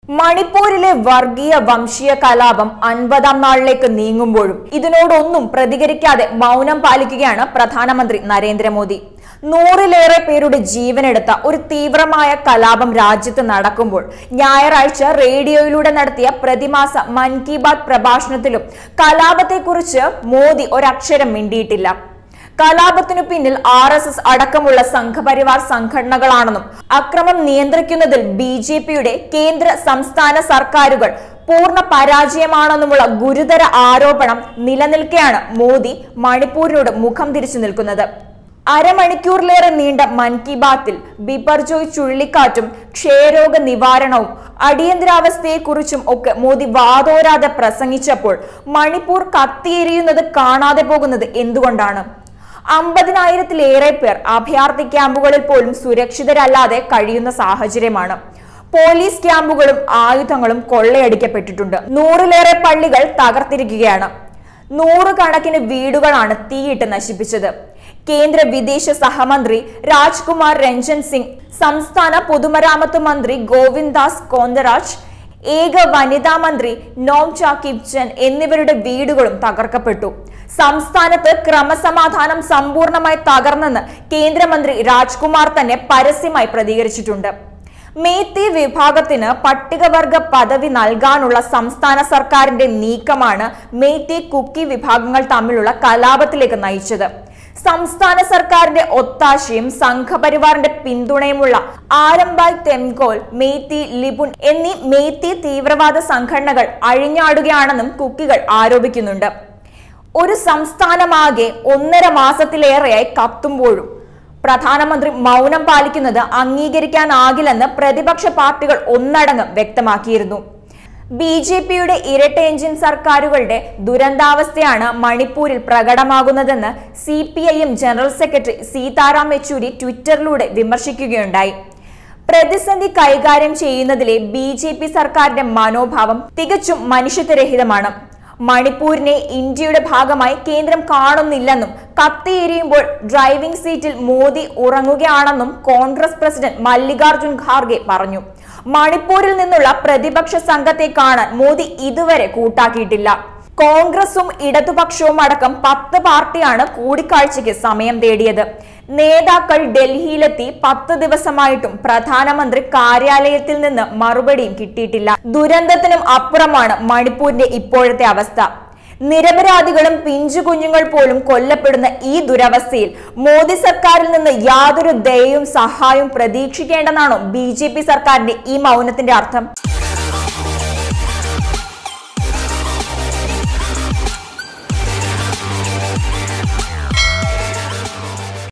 മണിപ്പൂരിലെ വർഗീയ വംശീയ കലാപം അൻപതാം നാളിലേക്ക് നീങ്ങുമ്പോഴും ഇതിനോടൊന്നും പ്രതികരിക്കാതെ മൗനം പാലിക്കുകയാണ് പ്രധാനമന്ത്രി നരേന്ദ്രമോദി നൂറിലേറെ പേരുടെ ജീവനെടുത്ത ഒരു തീവ്രമായ കലാപം രാജ്യത്ത് നടക്കുമ്പോൾ ഞായറാഴ്ച റേഡിയോയിലൂടെ നടത്തിയ പ്രതിമാസ മൻ കി ബാത് പ്രഭാഷണത്തിലും കലാപത്തെക്കുറിച്ച് മോദി ഒരക്ഷരം മിണ്ടിയിട്ടില്ല കലാപത്തിനു പിന്നിൽ ആർ എസ് എസ് അടക്കമുള്ള സംഘപരിവാർ സംഘടനകളാണെന്നും അക്രമം നിയന്ത്രിക്കുന്നതിൽ ബി ജെ പിയുടെ കേന്ദ്ര സംസ്ഥാന സർക്കാരുകൾ പൂർണ്ണ പരാജയമാണെന്നുമുള്ള ഗുരുതര ആരോപണം നിലനിൽക്കെയാണ് മോദി മണിപ്പൂരിനോട് മുഖം തിരിച്ചു നിൽക്കുന്നത് അരമണിക്കൂറിലേറെ നീണ്ട മൻ കി ബാത്തിൽ ബിപർജോയ് ചുഴലിക്കാറ്റും ക്ഷയരോഗ നിവാരണവും അടിയന്തരാവസ്ഥയെക്കുറിച്ചും ഒക്കെ മോദി വാതോരാതെ പ്രസംഗിച്ചപ്പോൾ മണിപ്പൂർ കത്തിയെരിയുന്നത് കാണാതെ പോകുന്നത് എന്തുകൊണ്ടാണ് അമ്പതിനായിരത്തിലേറെ പേർ അഭയാർത്ഥി ക്യാമ്പുകളിൽ പോലും സുരക്ഷിതരല്ലാതെ കഴിയുന്ന സാഹചര്യമാണ് പോലീസ് ക്യാമ്പുകളും ആയുധങ്ങളും കൊള്ളയടിക്കപ്പെട്ടിട്ടുണ്ട് നൂറിലേറെ പള്ളികൾ തകർത്തിരിക്കുകയാണ് നൂറുകണക്കിന് വീടുകളാണ് തീയിട്ട് നശിപ്പിച്ചത് കേന്ദ്ര വിദേശ സഹമന്ത്രി രാജ്കുമാർ രഞ്ജൻ സിംഗ് സംസ്ഥാന പൊതുമരാമത്ത് മന്ത്രി ഗോവിന്ദാസ് കോന്തരാജ് ഏക വനിതാ മന്ത്രി നോം ചാക്കിബ്ചൻ എന്നിവരുടെ വീടുകളും തകർക്കപ്പെട്ടു സംസ്ഥാനത്ത് ക്രമസമാധാനം സമ്പൂർണ്ണമായി തകർന്നെന്ന് കേന്ദ്രമന്ത്രി രാജ്കുമാർ തന്നെ പരസ്യമായി പ്രതികരിച്ചിട്ടുണ്ട് മേത്തി വിഭാഗത്തിന് പട്ടികവർഗ പദവി നൽകാനുള്ള സംസ്ഥാന സർക്കാരിന്റെ നീക്കമാണ് മേത്തി കുക്കി വിഭാഗങ്ങൾ തമ്മിലുള്ള കലാപത്തിലേക്ക് നയിച്ചത് സംസ്ഥാന സർക്കാരിന്റെ ഒത്താശയും സംഘപരിവാറിന്റെ പിന്തുണയുമുള്ള ആരംബായ് തെംകോൽ മേത്തി ലിബുൺ എന്നീ മേത്തി തീവ്രവാദ സംഘടനകൾ അഴിഞ്ഞാടുകയാണെന്നും കുക്കികൾ ആരോപിക്കുന്നുണ്ട് ഒരു സംസ്ഥാനമാകെ ഒന്നര മാസത്തിലേറെയായി കത്തുമ്പോഴും പ്രധാനമന്ത്രി മൗനം പാലിക്കുന്നത് അംഗീകരിക്കാനാകില്ലെന്ന് പ്രതിപക്ഷ പാർട്ടികൾ ഒന്നടങ്കം വ്യക്തമാക്കിയിരുന്നു ബി ജെ പിയുടെ ഇരട്ട എഞ്ചിൻ സർക്കാരുകളുടെ ദുരന്താവസ്ഥയാണ് മണിപ്പൂരിൽ പ്രകടമാകുന്നതെന്ന് C P I M general secretary Sitaram Yechury ട്വിറ്ററിലൂടെ വിമർശിക്കുകയുണ്ടായി പ്രതിസന്ധി കൈകാര്യം ചെയ്യുന്നതിലെ ബി ജെ പി സർക്കാരിന്റെ മനോഭാവം തികച്ചും മനുഷ്യത്വരഹിതമാണ് മണിപ്പൂരിനെ ഇന്ത്യയുടെ ഭാഗമായി കേന്ദ്രം കാണുന്നില്ലെന്നും കത്തിയെരിയുമ്പോൾ ഡ്രൈവിംഗ് സീറ്റിൽ മോദി ഉറങ്ങുകയാണെന്നും കോൺഗ്രസ് പ്രസിഡന്റ് മല്ലികാർജുൻ ഖാർഗെ പറഞ്ഞു മണിപ്പൂരിൽ നിന്നുള്ള പ്രതിപക്ഷ സംഘത്തെ കാണാൻ മോദി ഇതുവരെ കൂട്ടാക്കിയിട്ടില്ല കോൺഗ്രസും ഇടതുപക്ഷവും അടക്കം പത്ത് പാർട്ടിയാണ് കൂടിക്കാഴ്ചയ്ക്ക് സമയം തേടിയത് നേതാക്കൾ ഡൽഹിയിലെത്തി പത്ത് ദിവസമായിട്ടും പ്രധാനമന്ത്രി കാര്യാലയത്തിൽ നിന്ന് മറുപടിയും കിട്ടിയിട്ടില്ല ദുരന്തത്തിനും അപ്പുറമാണ് മണിപ്പൂരിന്റെ ഇപ്പോഴത്തെ അവസ്ഥ നിരപരാധികളും പിഞ്ചു കുഞ്ഞുങ്ങൾ പോലും കൊല്ലപ്പെടുന്ന ഈ ദുരവസ്ഥയിൽ മോദി സർക്കാരിൽ നിന്ന് യാതൊരു ദയയും സഹായവും പ്രതീക്ഷിക്കേണ്ടെന്നാണോ ബി സർക്കാരിന്റെ ഈ മൗനത്തിന്റെ അർത്ഥം